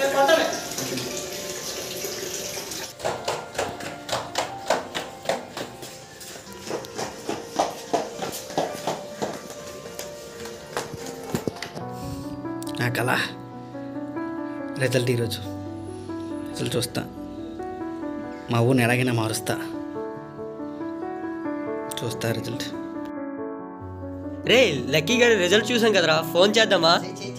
నా కళ రిజల్ట్ ఈరోజు రిజల్ట్ చూస్తా మా ఊరిని ఎలాగైనా మారుస్తా చూస్తా రిజల్ట్ రే లక్కీ గారి రిజల్ట్ చూసాం కదరా ఫోన్ చేద్దామా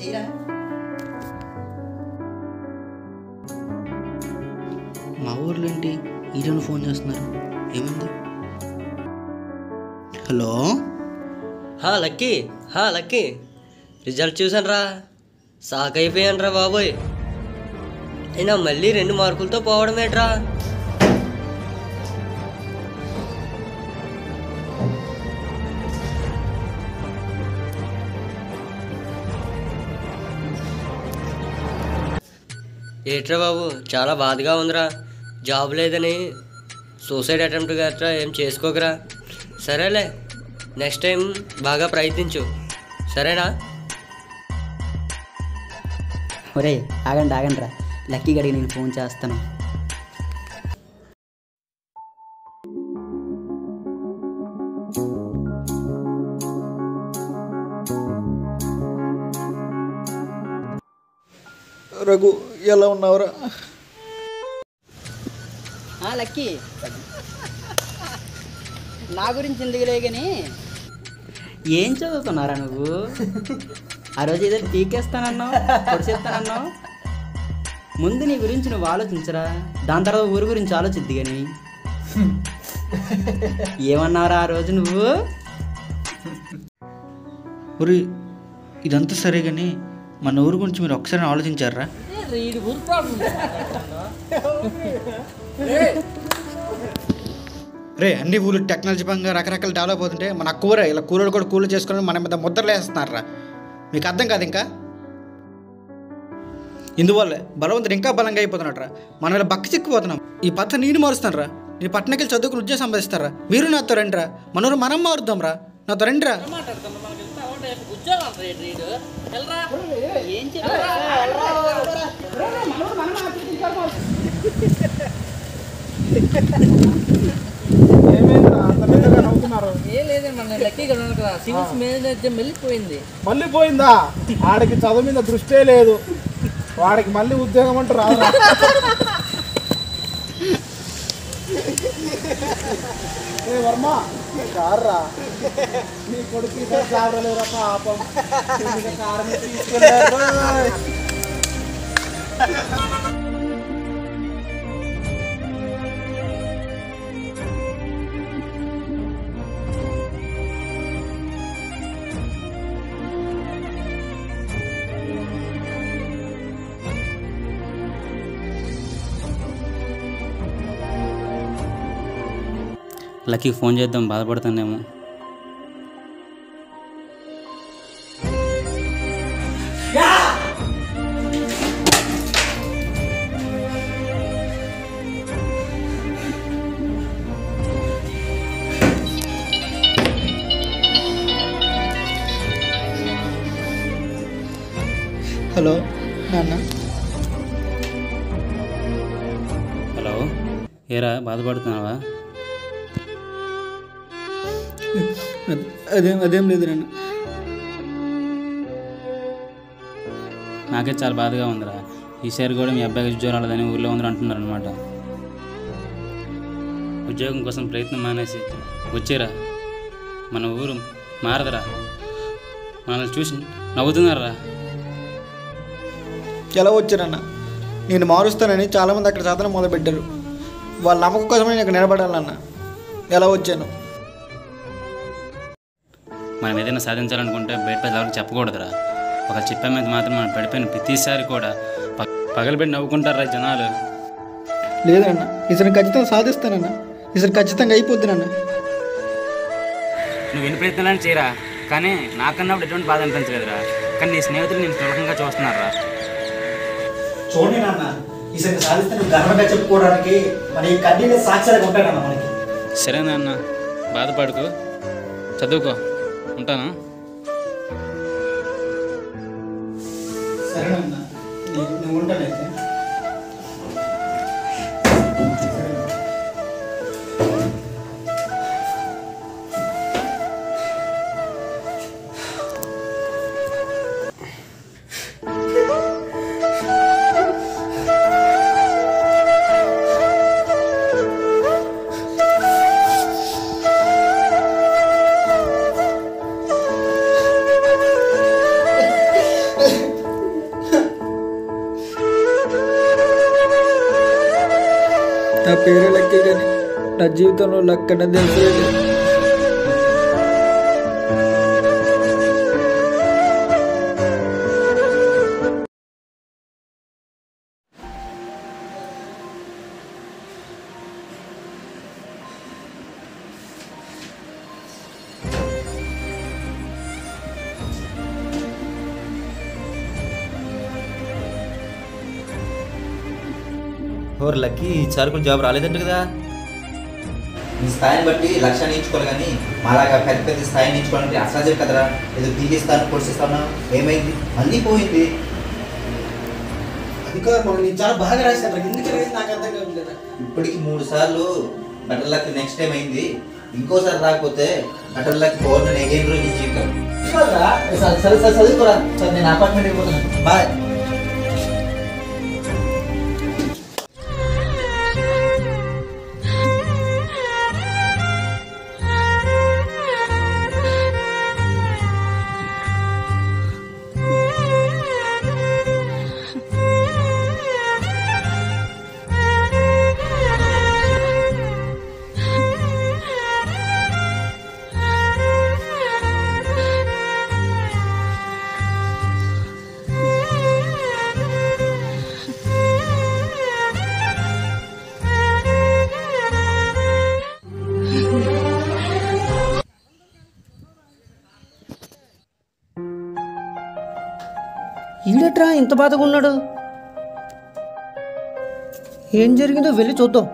మా ఊర్లో ఏంటి ఈరోజు ఫోన్ చేస్తున్నారు ఏమైంది హలో హా లక్కీ హా లక్కీ రిజల్ట్ చూసాను రా సాక్ అయిపోయాను రా బాబోయ్ అయినా మళ్ళీ రెండు మార్కులతో పోవడం ఏంట్రా ఏట్రా బాబు చాలా బాధగా ఉందిరా జాబ్ లేదని సూసైడ్ అటెంప్ట్ గట్రా ఏం చేసుకోకరా సరేలే నెక్స్ట్ టైం బాగా ప్రయత్నించు సరేనా ఒరే ఆగండి ఆగండి రా లక్కీ గడికి నేను ఫోన్ చేస్తాను రఘు ఎలా ఉన్నావురా ఆ, లక్కీ నా గురించి ఎందుకులే కానీ ఏం చదువుతున్నారా నువ్వు ఆ రోజు ఏదో పీకేస్తానన్నావు పొడిచేస్తానన్నావు ముందు నీ గురించి నువ్వు ఆలోచించరా దాని తర్వాత ఊరి గురించి ఆలోచిద్ది కానీ ఏమన్నావురా ఆ రోజు నువ్వు ఊరి ఇదంతా సరే కానీ మన ఊరు గురించి మీరు ఒకసారి ఆలోచించారా రే అన్ని ఊళ్ళు టెక్నాలజీ పరంగా రకరకాల డెవలప్ అవుతుంటే మన కూర ఇలా కూరలు కూడా కూరలు చేసుకొని మన మీద ముద్రలు వేస్తున్నారా మీకు అర్థం కాదు ఇంకా ఇందువల్ల బలవంతుడు ఇంకా బలంగా అయిపోతున్నాడు మనం ఇలా బక్క చిక్కిపోతున్నాం ఈ పద్ధతి నేను మారుస్తాను నీ పట్టణకెళ్ళి చదువుకుని ఉద్యోగం సంపాదిస్తారా మీరు నాతో రండిరా మన ఊరు మనం మారుద్దాం రా నాతో రండిరా ఏం ఏం లేదండి మన లక్కీ ఇక్కడ ఉన్నాడు కదా సివిల్స్ మేనేజర్ వెళ్ళిపోయింది మళ్ళీ పోయిందా వాడికి చదువు మీద దృష్టే లేదు వాడికి మళ్ళీ ఉద్యోగం అంటూ రాదు ఏ వర్మ కార్రా నీ కొడుకు ఇక్కడ చావరలేరా పాపం కారణం తీసుకెళ్ళారు లక్కీ ఫోన్ చేద్దాం బాధపడుతుందేమో హలో నాన్న హలో ఏరా బాధపడుతున్నావా అదేం అదేం లేదు నాన్న నాకే చాలా బాధగా ఉందిరా ఈసారి కూడా మీ అబ్బాయికి ఉద్యోగం రాలేదని ఊళ్ళో ఉందని అంటున్నారు అనమాట ఉద్యోగం కోసం ప్రయత్నం మానేసి వచ్చేరా మన ఊరు మారదరా మనల్ని చూసి నవ్వుతున్నారా ఎలా వచ్చారన్న నేను మారుస్తానని చాలామంది అక్కడ సాధన మొదలుపెట్టారు వాళ్ళ నమ్మకం కోసమే నేను ఇక్కడ నిలబడాలన్న ఎలా వచ్చాను మనం ఏదైనా సాధించాలనుకుంటే బయట ఎవరికి చెప్పకూడదురా ఒక చెప్పే మీద మాత్రం మనం పడిపోయిన ప్రతిసారి కూడా ప- పగలబెట్టి నవ్వుకుంటారా జనాలు లేదన్న ఈసారి ఖచ్చితంగా సాధిస్తానన్న ఈసారి ఖచ్చితంగా అయిపోతున్నాను నువ్వు ఎన్ని ప్రయత్నాలని చేయరా కానీ నాకన్నప్పుడు ఎటువంటి బాధ అనిపించలేదురా కానీ నీ స్నేహితులు నేను సులభంగా చూస్తున్నారా చూడండి నాన్న ఈసారి సాధిస్తాను గర్వంగా చెప్పుకోవడానికి మన ఈ కన్నీళ్ళ సాక్ష్యాలుగా ఉంటానన్న మనకి సరే నాన్న బాధపడుకో చదువుకో ఉంటాను సరే నాన్న నువ్వు ఉంటానైతే నా జీవితంలో లక్కన తెలిసేది ఓర్ లక్కీ ఈసారి కూడా జాబ్ రాలేదంట కదా నీ స్థాయిని బట్టి లక్ష్యాన్ని ఎంచుకోవాలి కానీ మాలాగా పెద్ద పెద్ద స్థాయిని ఎంచుకోవాలంటే అసలు కదరా ఏదో తీగిస్తాను పొడిస్తాను ఏమైంది అన్నీ పోయింది అది కాదు మామ నేను చాలా బాగా రాశాను ఎందుకు రాసి నాకు అర్థం కావట్లేదు ఇప్పటికి మూడు సార్లు బటర్ లక్ నెక్స్ట్ టైం అయింది ఇంకోసారి రాకపోతే బటర్ లక్ పౌర్ణమి ఎగైన్ రోజు నీ జీవితం సరే సరే సరే చదువుకోరా సరే నేను అపార్ట్మెంట్ వెళ్ళిపోతున్నాను బాయ్ ఈడట్రా ఇంత బాధగా ఉన్నాడు ఏం జరిగిందో వెళ్ళి చూద్దాం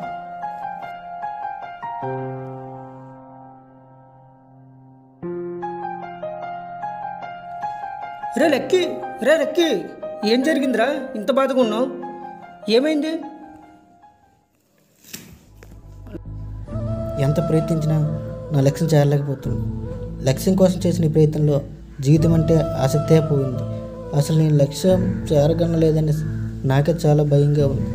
రే లక్కి రే లక్కి ఏం జరిగిందిరా ఇంత బాధగా ఉన్నావు ఏమైంది ఎంత ప్రయత్నించినా నా లక్ష్యం చేరలేకపోతున్నాను లక్ష్యం కోసం చేసిన ఈ ప్రయత్నంలో జీవితం అంటే ఆసక్తే పోయింది అసలు నేను లక్ష్యం చేరగలలేదని నాకే చాలా భయంగా ఉంది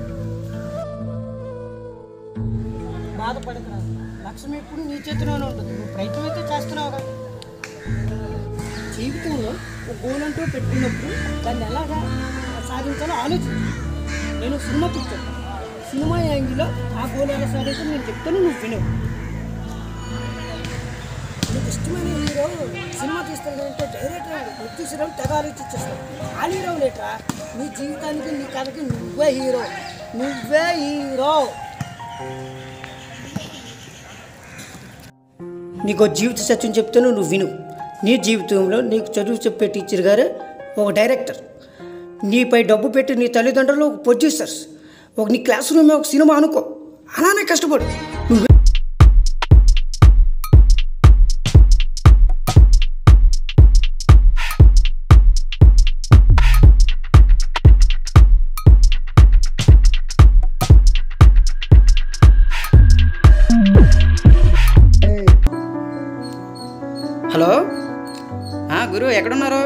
బాధపడకరా లక్ష్యం ఎప్పుడు నీ చేతిలోనే ఉంటుంది నువ్వు ప్రయత్నం అయితే చేస్తున్నావుగా జీవితంలో ఒక గోల్ అంటూ పెట్టుకున్నప్పుడు దాన్ని ఎలాగా సాధించాలో ఆలోచించు నేను సినిమా కూర్చోను సినిమా యాంగిల్లో ఆ గోల్ ఎలా సాధించాలో నేను చెప్తాను నువ్వు వినవు నీకు ఇష్టమైన హీరో సినిమా తీస్తాడంటే డైరెక్టర్ ప్రొడ్యూసర్ తెగ ఆలోచించేస్తావు ఆ హీరో లేట్రా నీ జీవితానికి నీ కథకి నువ్వే హీరో నువ్వే హీరో నీకు జీవిత సత్యం చెప్తాను నువ్వు విను నీ జీవితంలో నీకు చదువు చెప్పే టీచర్ గారు ఒక డైరెక్టర్ నీపై డబ్బు పెట్టి నీ తల్లిదండ్రులు ఒక ప్రొడ్యూసర్స్ ఒక నీ క్లాస్ రూమ్ ఒక సినిమా అనుకో అలానే కష్టపడు నువ్వు హలో ఆ, గురు ఎక్కడున్నారు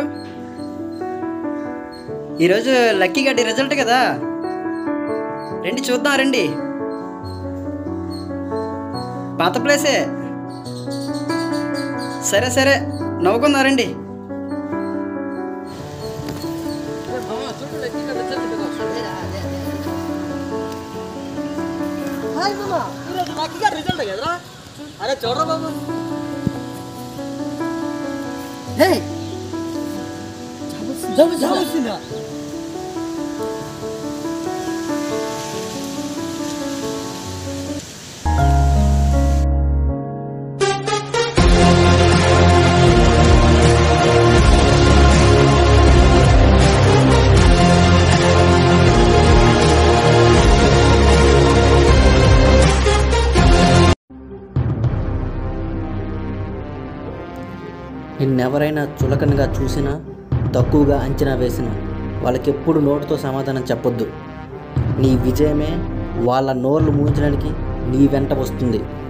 ఈరోజు లక్కీ గడ్డి రిజల్ట్ కదా రండి చూద్దాం రండి పాత ప్లేసే సరే సరే నవ్వుకుందాం రండి రిజల్ట్ కదరా అరే చూడరా బాబు జాబ్ జాబ్ వచ్చిందా నిన్నెవరైనా చులకనగా చూసినా తక్కువగా అంచనా వేసినా వాళ్ళకెప్పుడు నోటితో సమాధానం చెప్పొద్దు నీ విజయమే వాళ్ళ నోర్లు మూయించడానికి నీ వెంట వస్తుంది